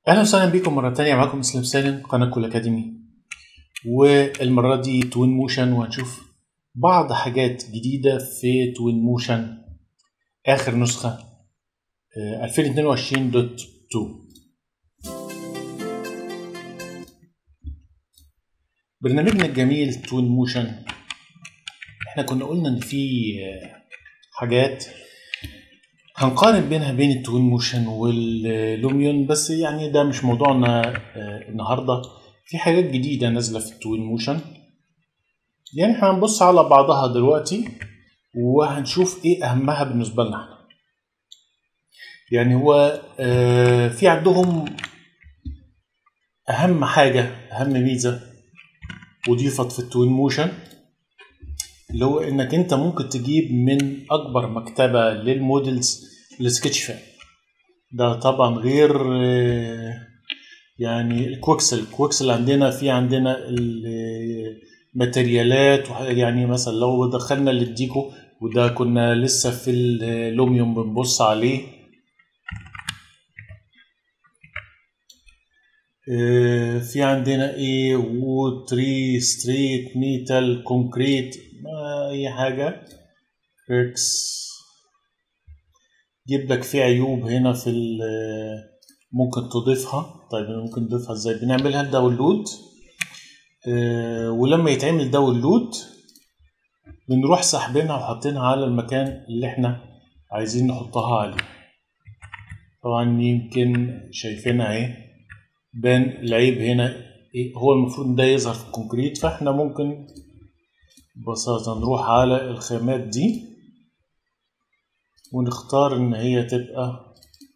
اهلا وسهلا بكم مره تانية معاكم اسلام سالم قناه كول اكاديمي والمره دي توين موشن وهنشوف بعض حاجات جديده في توين موشن اخر نسخه آه، 2022.2 برنامجنا الجميل توين موشن احنا كنا قلنا ان في آه، حاجات هنقارن بينها بين التوين موشن واللوميون بس يعني ده مش موضوعنا آه، النهارده في حاجات جديده نازله في التوين موشن يعني احنا هنبص على بعضها دلوقتي وهنشوف ايه اهمها بالنسبه لنا احنا يعني هو آه، في عندهم اهم حاجه اهم ميزه اضيفت في التوين موشن اللي هو انك انت ممكن تجيب من اكبر مكتبه للمودلز السكتش فاب ده طبعا غير آه، يعني الكويكسل الكويكسل عندنا في عندنا الماتريالات وح- يعني مثلا لو دخلنا للديكو وده كنا لسه في اللوميوم بنبص عليه آه، في عندنا ايه وود تري ستريت ميتال كونكريت ما اي حاجه ريكس جيب لك في عيوب هنا في ال- ممكن تضيفها طيب ممكن نضيفها ازاي بنعملها داونلود آه، ولما يتعمل داونلود بنروح ساحبينها وحاطينها على المكان اللي احنا عايزين نحطها عليه طبعا يمكن شايفينها اهي بان العيب هنا إيه؟ هو المفروض ده يظهر في الكونكريت فاحنا ممكن ببساطة نروح على الخامات دي ونختار ان هي تبقى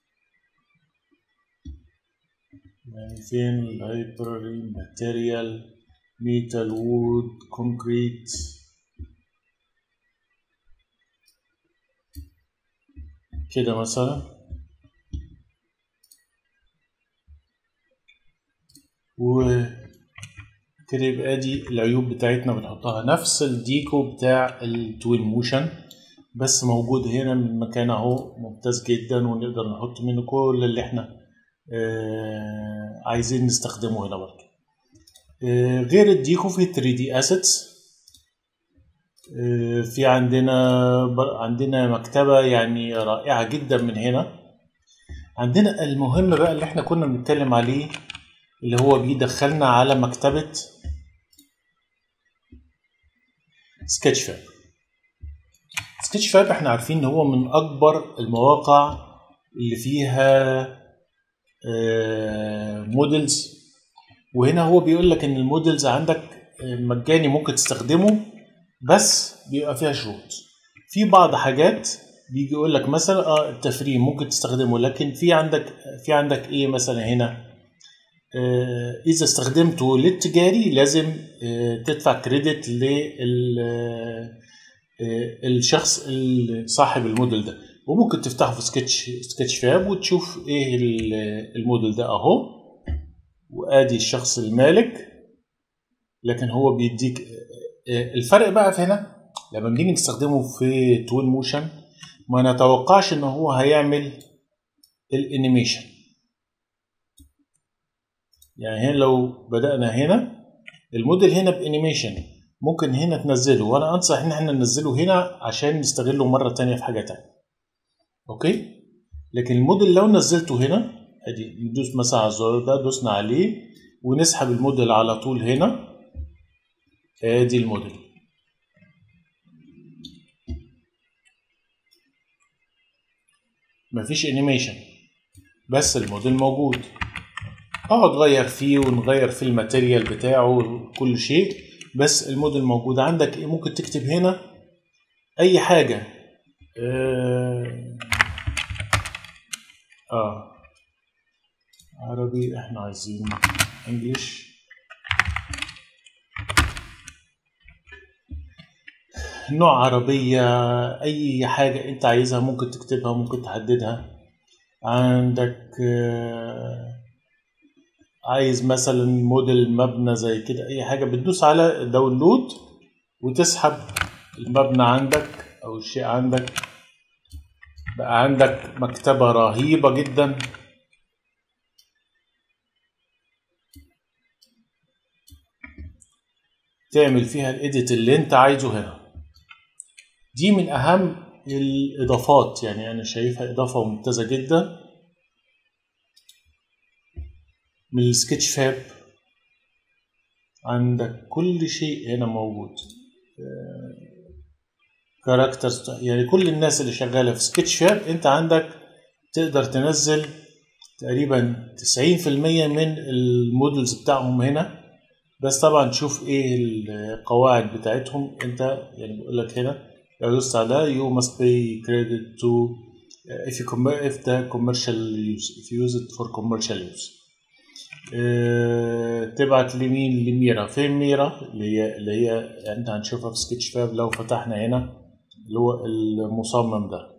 يعني فين اللايبراري ماتيريال ميتال وود كونكريت كده مثلا و كده يبقى دي العيوب بتاعتنا بنحطها نفس الديكو بتاع التوين موشن بس موجود هنا من مكان اهو ممتاز جدا ونقدر نحط منه كل اللي احنا آه عايزين نستخدمه هنا برضه آه غير الديكو في 3 دي اسيتس في عندنا بر- عندنا مكتبة يعني رائعة جدا من هنا عندنا المهم بقى اللي احنا كنا بنتكلم عليه اللي هو بيدخلنا على مكتبة سكتش فاب سكتش فاب احنا عارفين ان هو من اكبر المواقع اللي فيها مودلز وهنا هو بيقول لك ان المودلز عندك آه، مجاني ممكن تستخدمه بس بيبقى فيها شروط في بعض حاجات بيجي يقول لك مثلا اه التفريم ممكن تستخدمه لكن في عندك في عندك ايه مثلا هنا آه، اذا استخدمته للتجاري لازم آه، تدفع كريدت للشخص صاحب الموديل ده وممكن تفتحه في سكتش سكتش فاب وتشوف ايه ال- الموديل ده اهو وادي الشخص المالك لكن هو بيديك آه، الفرق بقى في هنا لما بنيجي نستخدمه في تول موشن ما نتوقعش ان هو هيعمل الانيميشن يعني هنا لو بدأنا هنا الموديل هنا بانيميشن ممكن هنا تنزله وانا انصح ان احنا ننزله هنا عشان نستغله مرة تانية في حاجة تانية اوكي لكن الموديل لو نزلته هنا ادي ندوس مثلا على الزرار ده دوسنا عليه ونسحب الموديل على طول هنا ادي الموديل مفيش انيميشن بس الموديل موجود اقعد غير فيه ونغير في الماتيريال بتاعه وكل شيء بس الموديل موجود عندك ايه ممكن تكتب هنا اي حاجة اه, آه. عربي احنا عايزين انجليش نوع عربية اي حاجة انت عايزها ممكن تكتبها ممكن تحددها عندك آه عايز مثلا موديل مبنى زي كده اي حاجه بتدوس على داونلود وتسحب المبنى عندك او الشيء عندك بقى عندك مكتبه رهيبه جدا تعمل فيها الايديت اللي انت عايزه هنا دي من اهم الاضافات يعني انا شايفها اضافه ممتازه جدا من السكتش فاب عندك كل شيء هنا موجود كاركترز يعني كل الناس اللي شغاله في سكتش فاب انت عندك تقدر تنزل تقريبا 90% من المودلز بتاعهم هنا بس طبعا تشوف ايه القواعد بتاعتهم انت يعني بقول لك هنا لو دوست على you must pay credit to uh, if you com- if the commercial use if you use it for commercial use uh, تبعت لمين لميرا فين ميرا اللي هي اللي هي انت هنشوفها في سكتش فاب لو فتحنا هنا اللي هو المصمم ده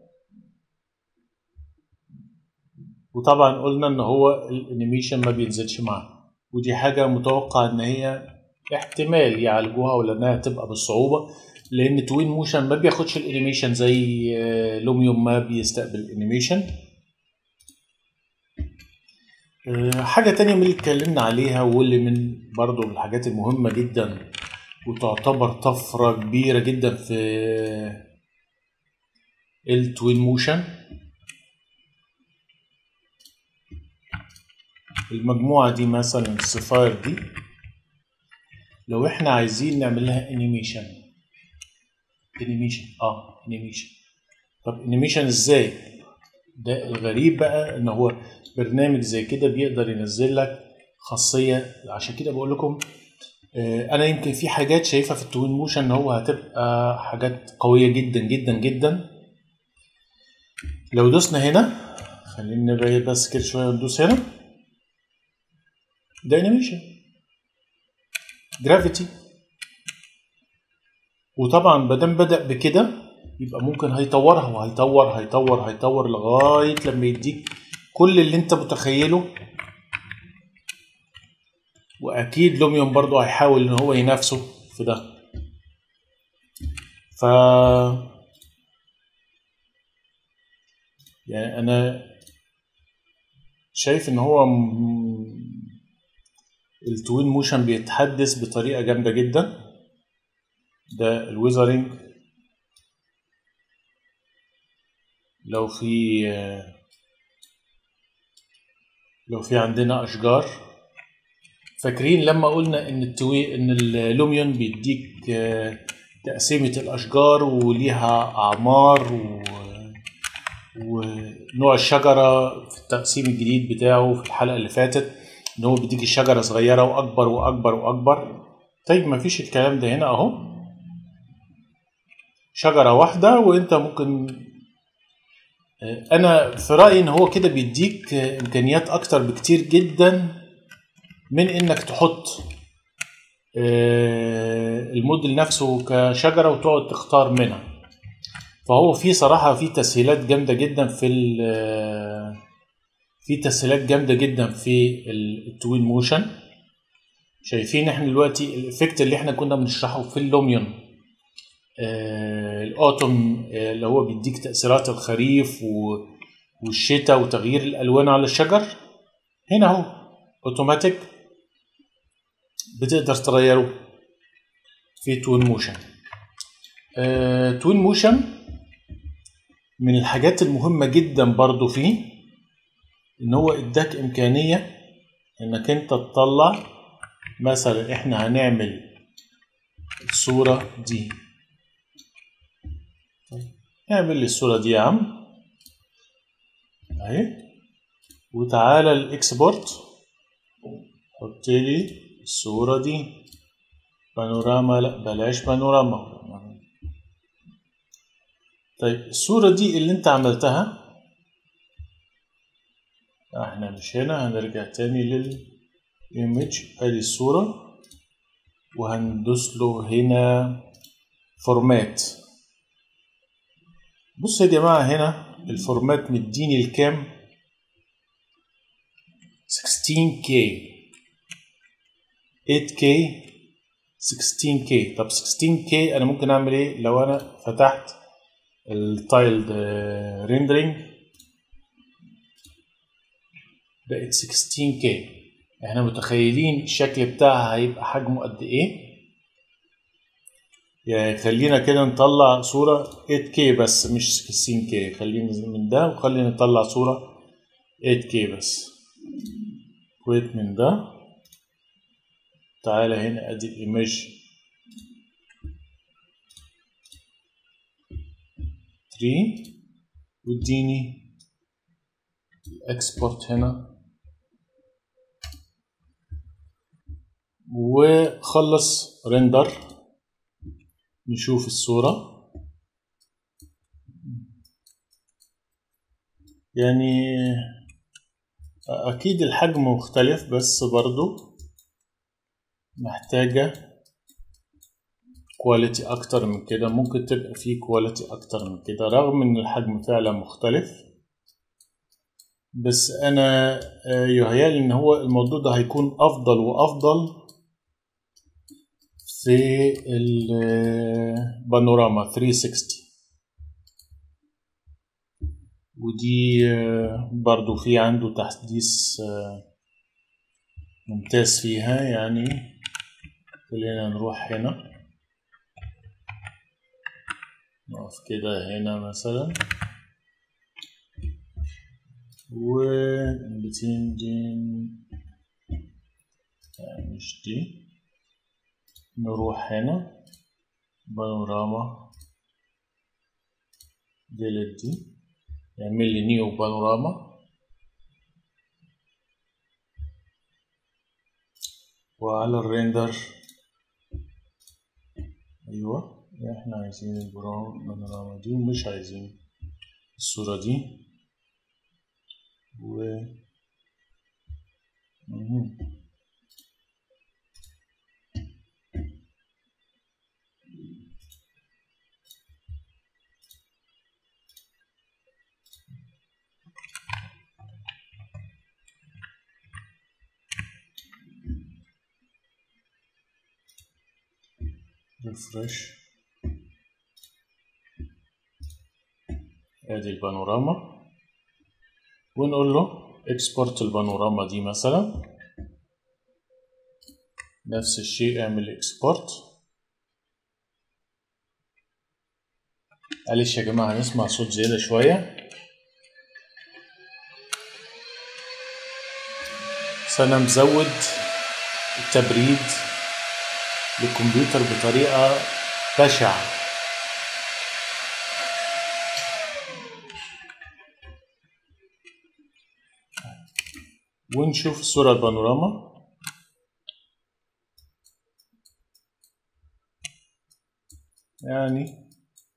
وطبعا قلنا ان هو الانيميشن ما بينزلش معاه ودي حاجه متوقع ان هي احتمال يعالجوها ولا انها تبقى بالصعوبه لان توين موشن ما بياخدش الانيميشن زي لوميوم ما بيستقبل الانيميشن حاجه تانية من اللي اتكلمنا عليها واللي من برضو من الحاجات المهمه جدا وتعتبر طفره كبيره جدا في التوين موشن المجموعة دي مثلا الصفار دي لو احنا عايزين نعمل لها انيميشن انيميشن اه انيميشن طب انيميشن ازاي ده الغريب بقى ان هو برنامج زي كده بيقدر ينزل لك خاصية عشان كده بقول لكم آه انا يمكن في حاجات شايفها في التوين موشن ان هو هتبقى حاجات قوية جدا جدا جدا لو دوسنا هنا خلينا نبعد بس كده شوية وندوس هنا ده انيميشن جرافيتي وطبعا مادام بدا بكده يبقى ممكن هيطورها وهيطور هيطور هيطور لغايه لما يديك كل اللي انت متخيله واكيد لوميون برضو هيحاول ان هو ينافسه في ده ف يعني انا شايف ان هو التوين موشن بيتحدث بطريقه جامده جدا ده الويزرنج لو في لو في عندنا اشجار فاكرين لما قلنا ان التوي ان اللوميون بيديك تقسيمه الاشجار وليها اعمار و... ونوع الشجره في التقسيم الجديد بتاعه في الحلقه اللي فاتت ان هو بيديك الشجره صغيره واكبر واكبر واكبر طيب ما فيش الكلام ده هنا اهو شجره واحده وانت ممكن انا في رايي ان هو كده بيديك امكانيات اكتر بكتير جدا من انك تحط الموديل نفسه كشجره وتقعد تختار منها فهو في صراحه في تسهيلات جامده جدا في في تسهيلات جامده جدا في التوين موشن شايفين احنا دلوقتي الايفكت اللي احنا كنا بنشرحه في اللوميون آه الاوتوم آه اللي هو بيديك تاثيرات الخريف والشتاء وتغيير الالوان على الشجر هنا اهو اوتوماتيك بتقدر تغيره في توين موشن آه توين موشن من الحاجات المهمة جدا برضو فيه ان هو اداك امكانية انك انت تطلع مثلا احنا هنعمل الصورة دي اعمل لي الصورة دي يا عم اهي وتعالى الاكسبورت حط لي الصورة دي بانوراما لا بلاش بانوراما طيب الصورة دي اللي انت عملتها احنا مش هنا هنرجع تاني للايمج ادي الصورة وهندوس له هنا فورمات بص يا جماعة هنا الفورمات مديني الكام 16K 8K 16K طب 16K أنا ممكن أعمل إيه لو أنا فتحت التايلد ريندرينج بقت 16K احنا متخيلين الشكل بتاعها هيبقى حجمه قد ايه يعني خلينا كده نطلع صورة 8K بس مش 16K خلينا من ده وخلينا نطلع صورة 8K بس كويت من ده تعالى هنا ادي الايمج 3 واديني الاكسبورت هنا وخلص ريندر نشوف الصورة يعني أكيد الحجم مختلف بس برضو محتاجة كواليتي أكتر من كده ممكن تبقى فيه كواليتي أكتر من كده رغم إن الحجم فعلا مختلف بس أنا يهيألي إن هو الموضوع ده هيكون أفضل وأفضل في البانوراما 360 ودي برضو في عنده تحديث ممتاز فيها يعني خلينا نروح هنا نقف كده هنا مثلا و بتنجن مش دي نروح هنا بانوراما ديلت دي يعمل لي نيو بانوراما وعلى الريندر ايوه احنا عايزين البانوراما دي ومش عايزين الصورة دي و مهم. ريفرش ادي البانوراما ونقول له اكسبورت البانوراما دي مثلا نفس الشيء اعمل اكسبورت معلش يا جماعة هنسمع صوت زيادة شوية بس أنا مزود التبريد للكمبيوتر بطريقة بشعة ونشوف الصورة البانوراما يعني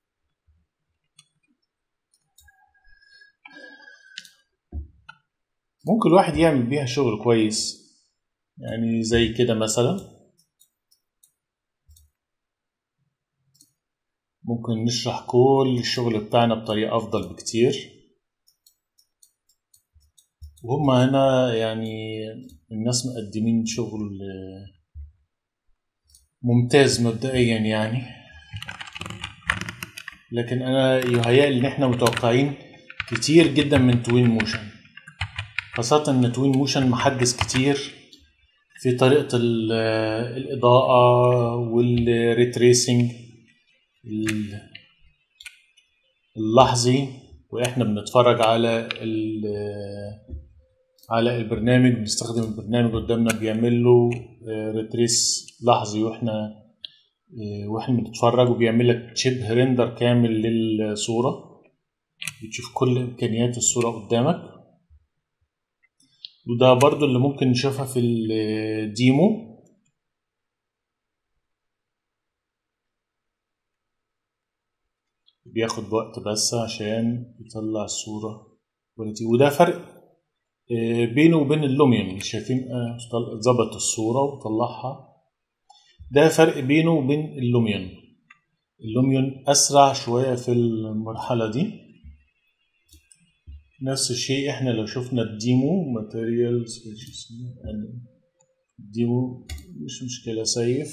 ممكن الواحد يعمل بيها شغل كويس يعني زي كده مثلا ممكن نشرح كل الشغل بتاعنا بطريقة أفضل بكتير وهم هنا يعني الناس مقدمين شغل ممتاز مبدئيا يعني لكن أنا يهيألي إن إحنا متوقعين كتير جدا من توين موشن خاصة إن توين موشن محدث كتير في طريقة الإضاءة والريتريسنج اللحظي واحنا بنتفرج على على البرنامج بنستخدم البرنامج قدامنا بيعمل له ريتريس لحظي واحنا واحنا بنتفرج وبيعمل لك شبه ريندر كامل للصورة بتشوف كل امكانيات الصورة قدامك وده برضو اللي ممكن نشوفها في الديمو بياخد وقت بس عشان يطلع الصورة كواليتي وده فرق بينه وبين اللوميون شايفين ظبط الصورة وطلعها ده فرق بينه وبين اللوميون اللوميون أسرع شوية في المرحلة دي نفس الشيء احنا لو شفنا الديمو ماتيريالز الديمو مش مشكلة سيف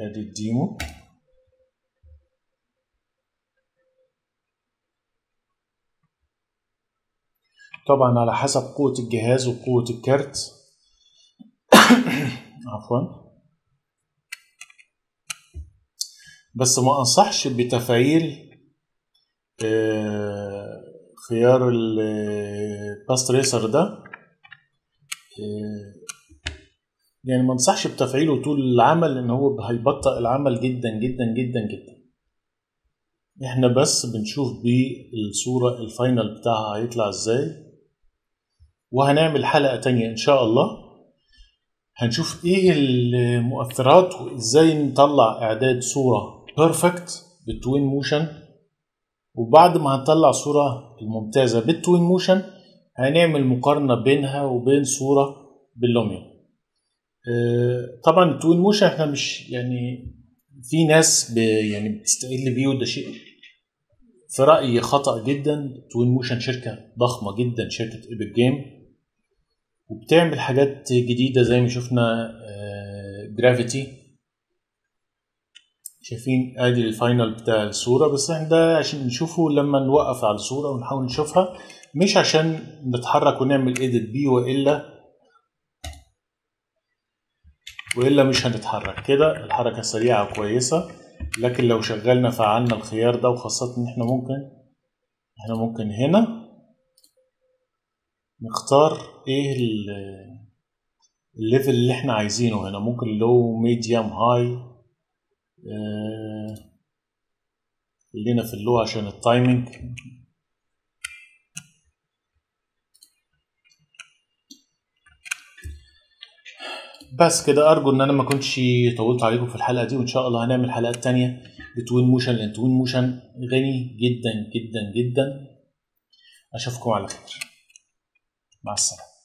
ادي الديمو طبعا على حسب قوة الجهاز وقوة الكارت عفوا بس ما انصحش بتفعيل آه، خيار الباست ريسر ده آه، يعني ما انصحش بتفعيله طول العمل لان هو هيبطئ العمل جدا جدا جدا جدا احنا بس بنشوف بالصورة الفاينل بتاعها هيطلع ازاي وهنعمل حلقة تانية ان شاء الله هنشوف ايه المؤثرات وازاي نطلع اعداد صورة بيرفكت بالتوين موشن وبعد ما هنطلع صورة الممتازة بالتوين موشن هنعمل مقارنة بينها وبين صورة باللوميون آه، طبعا التوين موشن احنا مش يعني في ناس ب يعني بتستقل بيه وده شيء في رأيي خطأ جدا توين موشن شركة ضخمة جدا شركة ايبك جيم وبتعمل حاجات جديدة زي ما شفنا جرافيتي شايفين ادي الفاينل بتاع الصورة بس احنا ده عشان نشوفه لما نوقف على الصورة ونحاول نشوفها مش عشان نتحرك ونعمل ايديت بيه والا والا مش هنتحرك كده الحركة سريعة وكويسة لكن لو شغلنا فعلنا الخيار ده وخاصة ان احنا ممكن احنا ممكن هنا نختار ايه ال- الليفل اللي احنا عايزينه هنا ممكن لو ميديوم هاي خلينا في اللو عشان التايمينج بس كده ارجو ان انا ما كنتش طولت عليكم في الحلقه دي وان شاء الله هنعمل حلقات تانية بتوين موشن لان توين موشن غني جدا جدا جدا اشوفكم على خير مع السلامه